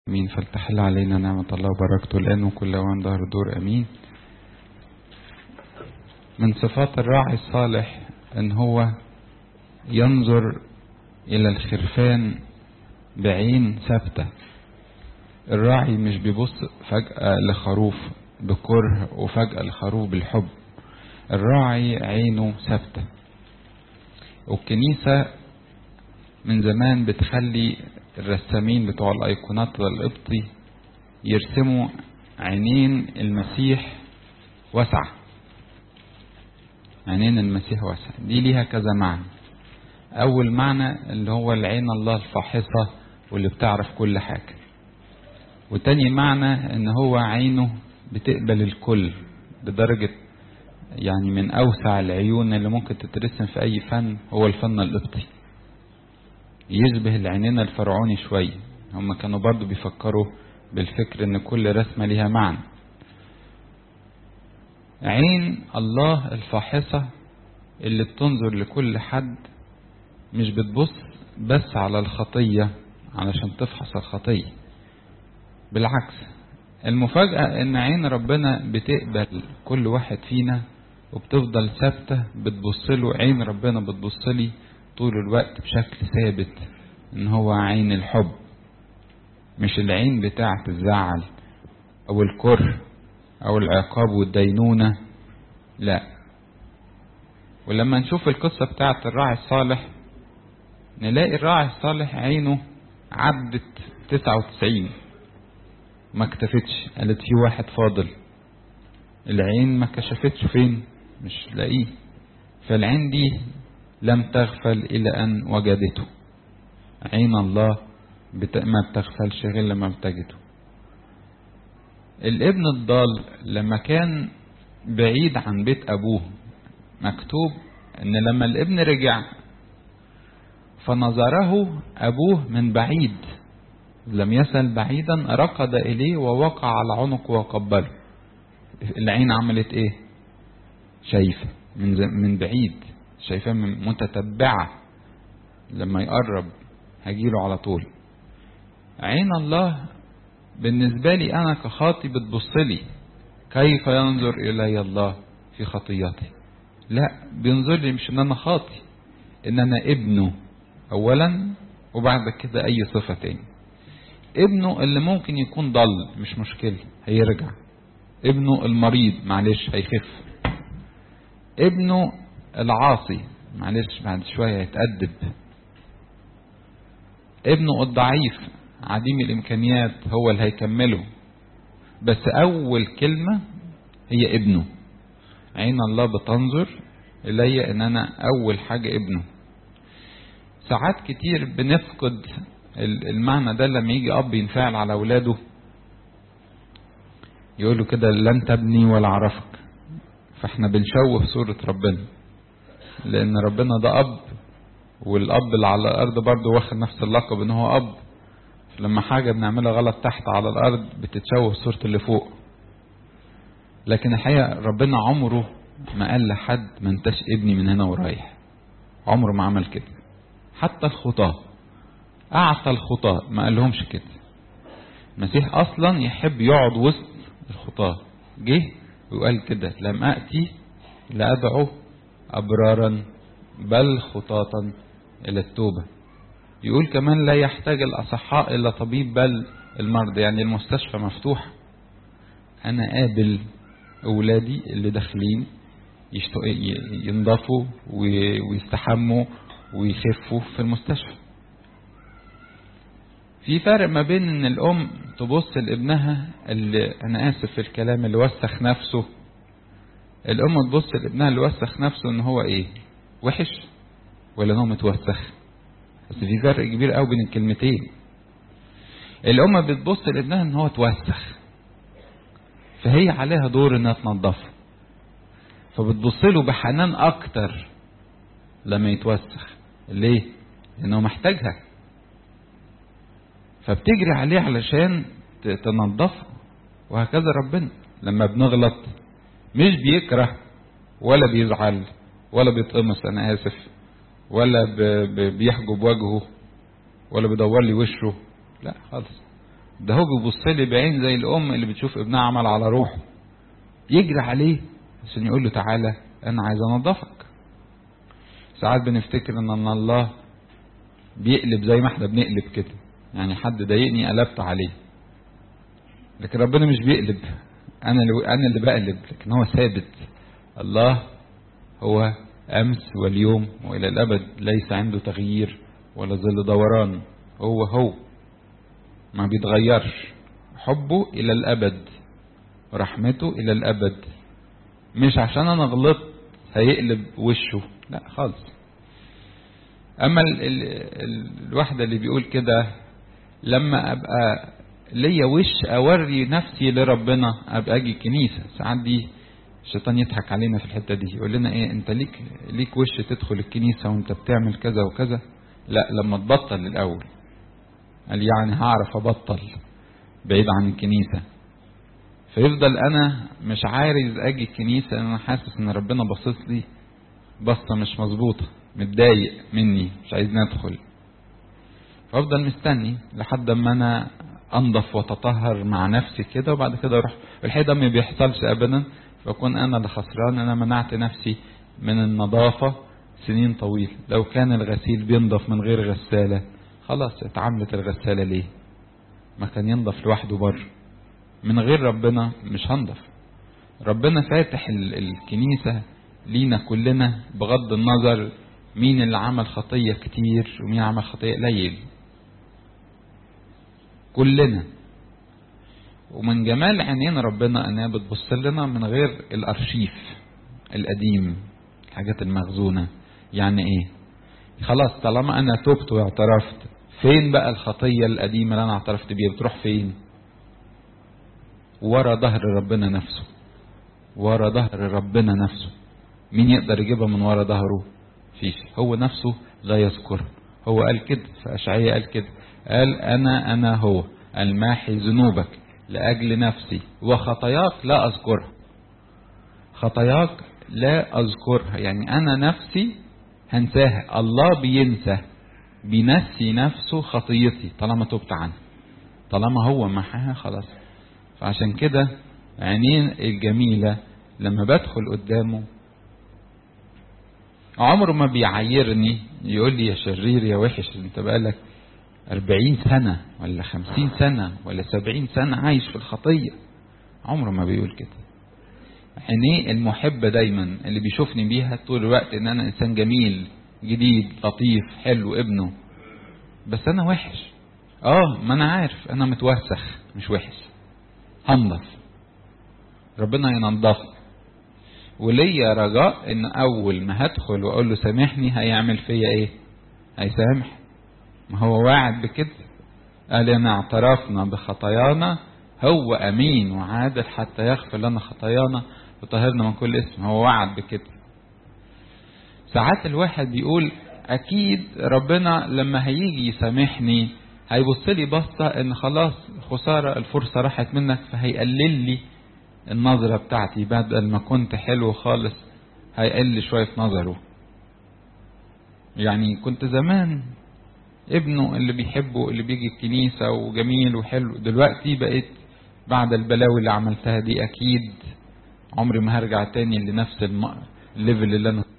امين فلتحل علينا نعمة الله وبركته الآن وكل وان ظهر دور امين من صفات الراعي الصالح ان هو ينظر الى الخرفان بعين ثابتة الراعي مش بيبص فجأة لخروف بكره وفجأة لخروف بالحب الراعي عينه ثابتة والكنيسة من زمان بتخلي الرسامين بتوع الايقونات القبطي يرسموا عينين المسيح واسعة عينين المسيح واسعة دي ليها كذا معنى اول معنى اللي هو العين الله الفاحصة واللي بتعرف كل حاجة وتاني معنى ان هو عينه بتقبل الكل لدرجة يعني من اوسع العيون اللي ممكن تترسم في اي فن هو الفن القبطي يشبه العينين الفرعوني شوية هم كانوا برضو بيفكروا بالفكر ان كل رسمة ليها معنى عين الله الفاحصة اللي بتنظر لكل حد مش بتبص بس على الخطية علشان تفحص الخطية بالعكس المفاجأة ان عين ربنا بتقبل كل واحد فينا وبتفضل ثابتة بتبصله عين ربنا بتبصلي طول الوقت بشكل ثابت ان هو عين الحب مش العين بتاعة الزعل او الكره او العقاب والدينونة لا ولما نشوف القصة بتاعة الراعي الصالح نلاقي الراعي الصالح عينه عدت 99 ما اكتفتش قالت في واحد فاضل العين ما كشفتش فين مش لاقيه فالعين دي لم تغفل إلى أن وجدته عين الله بت... ما بتغفلش غير لما بتجده الابن الضال لما كان بعيد عن بيت أبوه مكتوب أن لما الابن رجع فنظره أبوه من بعيد لم يسل بعيدا ركض إليه ووقع على عنقه وقبله العين عملت إيه شايفة من, من بعيد شايفاه متتبعة لما يقرب هجيله على طول عين الله بالنسبة لي أنا كخاطي بتبصلي كيف ينظر إلي الله في خطياتي لا بينظر لي مش إن أنا خاطي إن أنا ابنه أولا وبعد كده أي صفة تاني ابنه اللي ممكن يكون ضل مش مشكلة هيرجع ابنه المريض معلش هيخف ابنه العاصي معلش بعد شوية هيتأدب ابنه الضعيف عديم الإمكانيات هو اللي هيكمله بس أول كلمة هي ابنه عين الله بتنظر إلي إن أنا أول حاجة ابنه ساعات كتير بنفقد المعنى ده لما يجي أب ينفعل على أولاده يقولوا كده لن تبني ولا عرفك فاحنا بنشوه صورة ربنا لان ربنا ده اب والاب اللي على الارض برضه واخد نفس اللقب ان هو اب لما حاجة بنعملها غلط تحت على الارض بتتشوه صورة اللي فوق لكن الحقيقة ربنا عمره ما قال لحد ما انتش ابني من هنا ورايح عمره ما عمل كده حتى الخطاة اعطى الخطاة ما قال لهمش كده المسيح اصلا يحب يقعد وسط الخطاة جه وقال كده لم اتي لادعو أبرارا بل خطاطا إلى التوبة يقول كمان لا يحتاج الأصحاء إلا طبيب بل المرضى يعني المستشفى مفتوح أنا قابل أولادي اللي داخلين ينضفوا ويستحموا ويخفوا في المستشفى في فرق ما بين ان الام تبص لابنها اللي انا اسف في الكلام اللي وسخ نفسه الام تبص لابنها اللي وسخ نفسه ان هو ايه وحش ولا ان هو متوسخ بس في فرق كبير قوي بين الكلمتين الام بتبص لابنها ان هو توسخ فهي عليها دور انها تنظفه فبتبص له بحنان اكتر لما يتوسخ ليه لانه محتاجها فبتجري عليه علشان تنظفه وهكذا ربنا لما بنغلط مش بيكره ولا بيزعل ولا بيتقمص انا اسف ولا بيحجب وجهه ولا بيدور لي وشه لا خالص ده هو بيبص لي بعين زي الام اللي بتشوف ابنها عمل على روحه يجري عليه عشان يقول له تعالى انا عايز انضفك ساعات بنفتكر ان ان الله بيقلب زي ما احنا بنقلب كده يعني حد ضايقني قلبت عليه لكن ربنا مش بيقلب انا اللي انا اللي بقلب لكن هو ثابت الله هو امس واليوم والى الابد ليس عنده تغيير ولا ظل دوران هو هو ما بيتغيرش حبه الى الابد ورحمته الى الابد مش عشان انا غلطت هيقلب وشه لا خالص اما ال ال ال الواحدة اللي بيقول كده لما ابقى ليا وش اوري نفسي لربنا ابقى اجي الكنيسة ساعات دي الشيطان يضحك علينا في الحتة دي يقول لنا ايه انت ليك ليك وش تدخل الكنيسة وانت بتعمل كذا وكذا لا لما تبطل الاول قال يعني هعرف ابطل بعيد عن الكنيسة فيفضل انا مش عايز اجي الكنيسة انا حاسس ان ربنا باصص لي بصة مش مظبوطة متضايق مني مش عايز ندخل فافضل مستني لحد ما انا انضف واتطهر مع نفسي كده وبعد كده اروح الحقيقه ده ما بيحصلش ابدا فاكون انا اللي خسران انا منعت نفسي من النظافه سنين طويله لو كان الغسيل بينضف من غير غساله خلاص اتعملت الغساله ليه ما كان ينضف لوحده بره من غير ربنا مش هنضف ربنا فاتح الكنيسه لينا كلنا بغض النظر مين اللي عمل خطية كتير ومين عمل خطية قليل كلنا ومن جمال عينين ربنا انها بتبص لنا من غير الارشيف القديم الحاجات المخزونة يعني ايه خلاص طالما انا تبت واعترفت فين بقى الخطية القديمة اللي انا اعترفت بيها بتروح فين ورا ظهر ربنا نفسه ورا ظهر ربنا نفسه مين يقدر يجيبها من ورا ظهره فيش هو نفسه لا يذكر هو قال كده في أشعية قال كده قال أنا أنا هو الماحي ذنوبك لأجل نفسي وخطاياك لا أذكرها خطاياك لا أذكرها يعني أنا نفسي هنساها الله بينسى بينسي نفسه خطيتي طالما تبت عنها طالما هو محاها خلاص فعشان كده عينين الجميلة لما بدخل قدامه عمره ما بيعايرني يقول لي يا شرير يا وحش انت بقالك أربعين سنة ولا خمسين سنة ولا سبعين سنة عايش في الخطية عمره ما بيقول كده عينيه المحبة دايما اللي بيشوفني بيها طول الوقت ان انا انسان جميل جديد لطيف حلو ابنه بس انا وحش اه ما انا عارف انا متوسخ مش وحش هنضف ربنا ينضفني وليا رجاء ان اول ما هدخل واقول له سامحني هيعمل فيا ايه هيسامح ما هو واعد بكده قال ان اعترفنا بخطايانا هو امين وعادل حتى يغفر لنا خطايانا وطهرنا من كل اسم هو وعد بكده ساعات الواحد بيقول اكيد ربنا لما هيجي يسامحني هيبص لي بصه ان خلاص خساره الفرصه راحت منك فهيقلل لي النظرة بتاعتي بدل ما كنت حلو خالص هيقل شوية في نظره يعني كنت زمان ابنه اللي بيحبه اللي بيجي الكنيسة وجميل وحلو دلوقتي بقيت بعد البلاوي اللي عملتها دي أكيد عمري ما هرجع تاني لنفس الليفل اللي أنا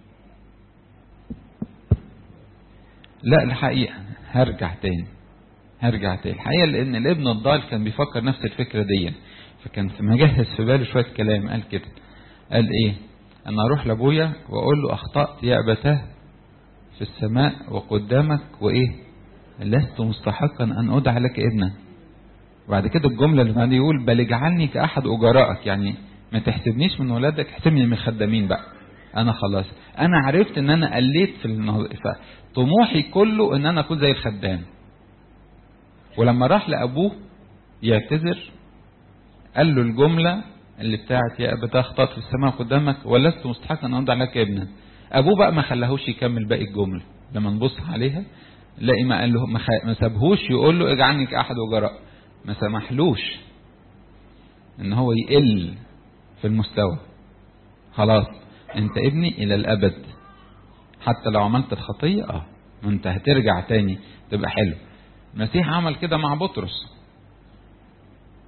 لا الحقيقة هرجع تاني هرجع تاني الحقيقة لأن الابن الضال كان بيفكر نفس الفكرة دي فكان مجهز في باله شوية كلام قال كده قال ايه انا اروح لابويا واقول له اخطأت يا ابتاه في السماء وقدامك وايه لست مستحقا ان ادعى لك ابنا بعد كده الجملة اللي بعد يقول بل اجعلني كأحد أجرائك يعني ما تحسبنيش من ولادك احسبني من الخدامين بقى أنا خلاص أنا عرفت إن أنا قليت في النظ... طموحي كله إن أنا أكون زي الخدام ولما راح لأبوه يعتذر قال له الجملة اللي بتاعت يا أبا أخطأت في السماء قدامك ولست مستحقا أن أضع لك ابنا أبوه بقى ما خلاهوش يكمل باقي الجملة لما نبص عليها لاقي ما قال له ما سابهوش يقول له اجعلني كأحد وجراء ما سمحلوش ان هو يقل في المستوى خلاص انت ابني الى الابد حتى لو عملت الخطية اه ما انت هترجع تاني تبقى حلو المسيح عمل كده مع بطرس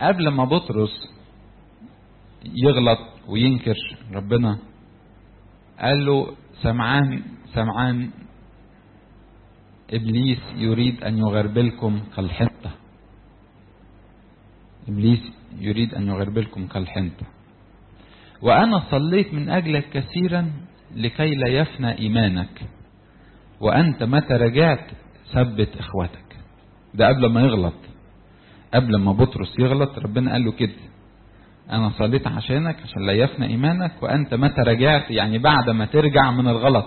قبل ما بطرس يغلط وينكر ربنا قال له سمعان سمعان ابليس يريد ان يغربلكم كالحنطه ابليس يريد ان يغربلكم كالحنطه وانا صليت من اجلك كثيرا لكي لا يفنى ايمانك وانت متى رجعت ثبت اخوتك ده قبل ما يغلط قبل ما بطرس يغلط ربنا قال له كده انا صليت عشانك عشان لا يفنى ايمانك وانت متى رجعت يعني بعد ما ترجع من الغلط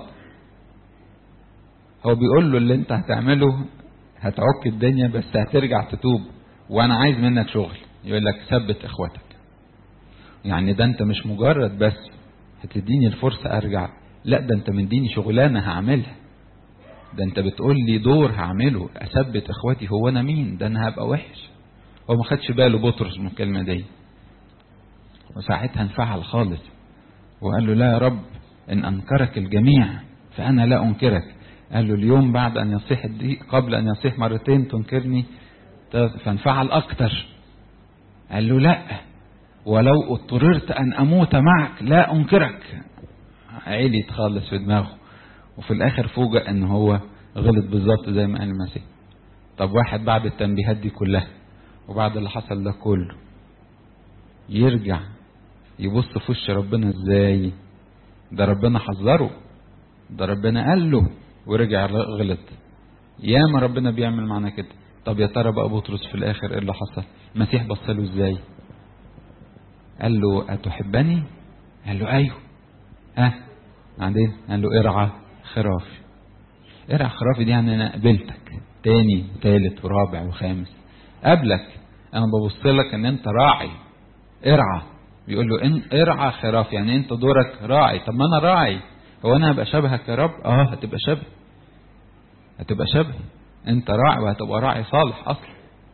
هو بيقول له اللي انت هتعمله هتعك الدنيا بس هترجع تتوب وانا عايز منك شغل يقول لك ثبت اخواتك يعني ده انت مش مجرد بس هتديني الفرصة ارجع لا ده انت مديني شغلانة هعملها ده انت بتقول لي دور هعمله اثبت اخواتي هو انا مين ده انا هبقى وحش هو ما خدش باله بطرس من الكلمة دي وساعتها انفعل خالص وقال له لا يا رب ان انكرك الجميع فانا لا انكرك قال له اليوم بعد ان يصيح الدقيق قبل ان يصيح مرتين تنكرني فانفعل اكتر قال له لا ولو اضطررت ان اموت معك لا انكرك عليت خالص في دماغه وفي الاخر فوجئ ان هو غلط بالظبط زي ما قال المسيح طب واحد بعد التنبيهات دي كلها وبعد اللي حصل ده كله يرجع يبص في وش ربنا ازاي ده ربنا حذره ده ربنا قال له ورجع غلط ياما ربنا بيعمل معانا كده طب يا ترى بقى بطرس في الاخر ايه اللي حصل المسيح بص له ازاي قال له اتحبني قال له ايوه ها بعدين قال له ارعى خرافي ارعى خرافي دي يعني انا قبلتك تاني وتالت ورابع وخامس قبلك انا ببص لك ان انت راعي ارعى بيقول له ان ارعى خراف يعني انت دورك راعي طب ما انا راعي هو انا هبقى شبهك يا رب اه هتبقى شبه هتبقى شبه انت راعي وهتبقى راعي صالح اصلا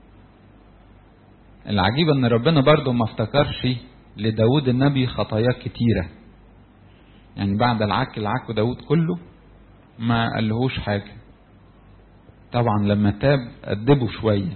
العجيب ان ربنا برضه ما افتكرش لداود النبي خطاياه كتيرة يعني بعد العك العك داود كله ما قالهوش حاجة طبعا لما تاب أدبه شوية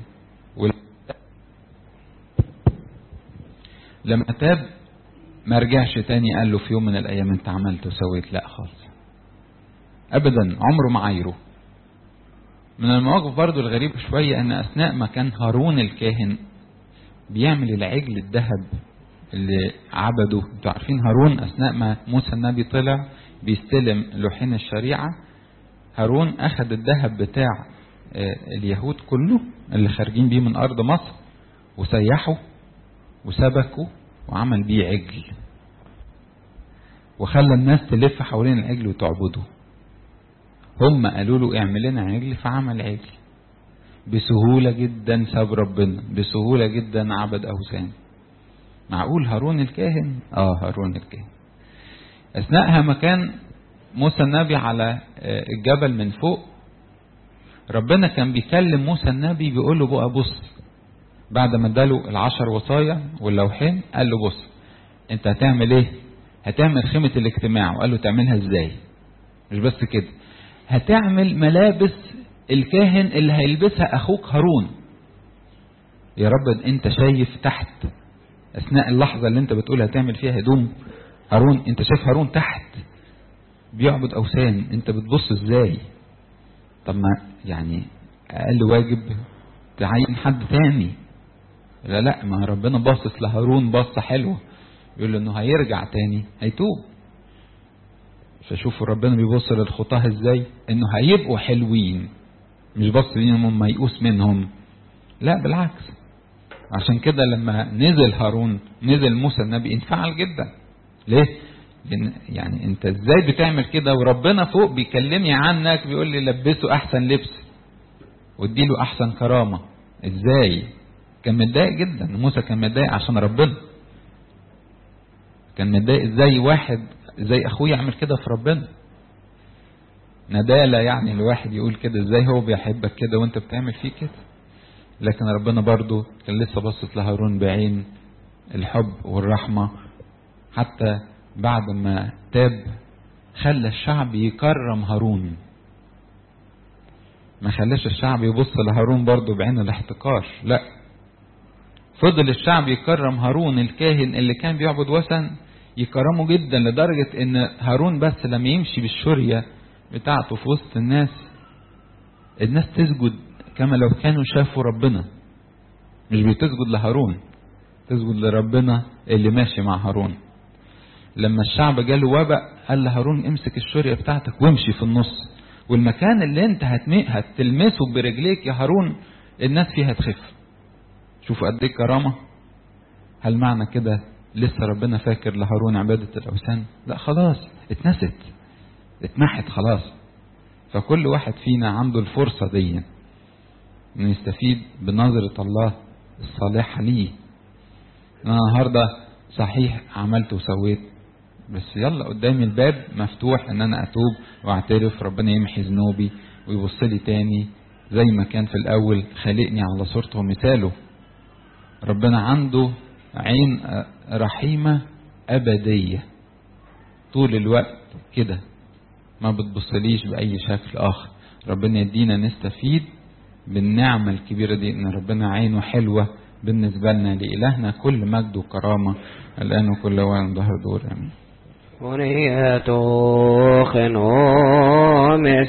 لما تاب ما رجعش تاني قال له في يوم من الايام انت عملت وسويت لا خالص ابدا عمره ما عايره من المواقف برضو الغريبة شوية ان اثناء ما كان هارون الكاهن بيعمل العجل الذهب اللي عبده انتوا عارفين هارون اثناء ما موسى النبي طلع بيستلم لوحين الشريعة هارون اخذ الذهب بتاع اليهود كله اللي خارجين بيه من ارض مصر وسيحه وسبكه وعمل بيه عجل وخلى الناس تلف حوالين العجل وتعبده هم قالوا له اعمل لنا عجل فعمل عجل بسهولة جدا ساب ربنا بسهولة جدا عبد أوثان معقول هارون الكاهن اه هارون الكاهن أثناءها ما كان موسى النبي على الجبل من فوق ربنا كان بيكلم موسى النبي بيقول له بقى بص بعد ما اداله العشر وصايا واللوحين قال له بص انت هتعمل ايه هتعمل خيمة الاجتماع وقال له تعملها ازاي مش بس كده هتعمل ملابس الكاهن اللي هيلبسها اخوك هارون يا رب انت شايف تحت اثناء اللحظة اللي انت بتقول هتعمل فيها هدوم هارون انت شايف هارون تحت بيعبد اوثان انت بتبص ازاي طب ما يعني اقل واجب تعين حد تاني لا لا ما ربنا باصص لهارون باصة حلوة يقول له انه هيرجع تاني هيتوب فشوفوا ربنا بيبص للخطاه ازاي انه هيبقوا حلوين مش بص ليهم ميؤوس منهم لا بالعكس عشان كده لما نزل هارون نزل موسى النبي انفعل جدا ليه لان يعني انت ازاي بتعمل كده وربنا فوق بيكلمني عنك بيقول لي لبسه احسن لبس واديله احسن كرامة ازاي كان متضايق جدا موسى كان متضايق عشان ربنا كان متضايق ازاي واحد زي اخوه يعمل كده في ربنا ندالة يعني الواحد يقول كده ازاي هو بيحبك كده وانت بتعمل فيه كده لكن ربنا برضو كان لسه بصت لهارون بعين الحب والرحمة حتى بعد ما تاب خلى الشعب يكرم هارون ما خلاش الشعب يبص لهارون برضو بعين الاحتقار لا فضل الشعب يكرم هارون الكاهن اللي كان بيعبد وثن يكرمه جدا لدرجة ان هارون بس لما يمشي بالشورية بتاعته في وسط الناس الناس تسجد كما لو كانوا شافوا ربنا مش بتسجد لهارون تسجد لربنا اللي ماشي مع هارون لما الشعب جاله وباء قال لهارون امسك الشورية بتاعتك وامشي في النص والمكان اللي انت هتمي هتلمسه برجليك يا هارون الناس فيها تخف شوفوا قد ايه كرامة هل معنى كده لسه ربنا فاكر لهارون عبادة الأوثان لا خلاص اتنست اتمحت خلاص فكل واحد فينا عنده الفرصة دي انه يستفيد بنظرة الله الصالحة ليه انا النهاردة صحيح عملت وسويت بس يلا قدامي الباب مفتوح ان انا اتوب واعترف ربنا يمحي ذنوبي ويبص لي تاني زي ما كان في الاول خالقني على صورته ومثاله ربنا عنده عين رحيمة أبدية طول الوقت كده ما بتبصليش بأي شكل آخر ربنا يدينا نستفيد بالنعمة الكبيرة دي إن ربنا عينه حلوة بالنسبة لنا لإلهنا كل مجد وكرامة الآن وكل وان ظهر دور آمين ونية خنوم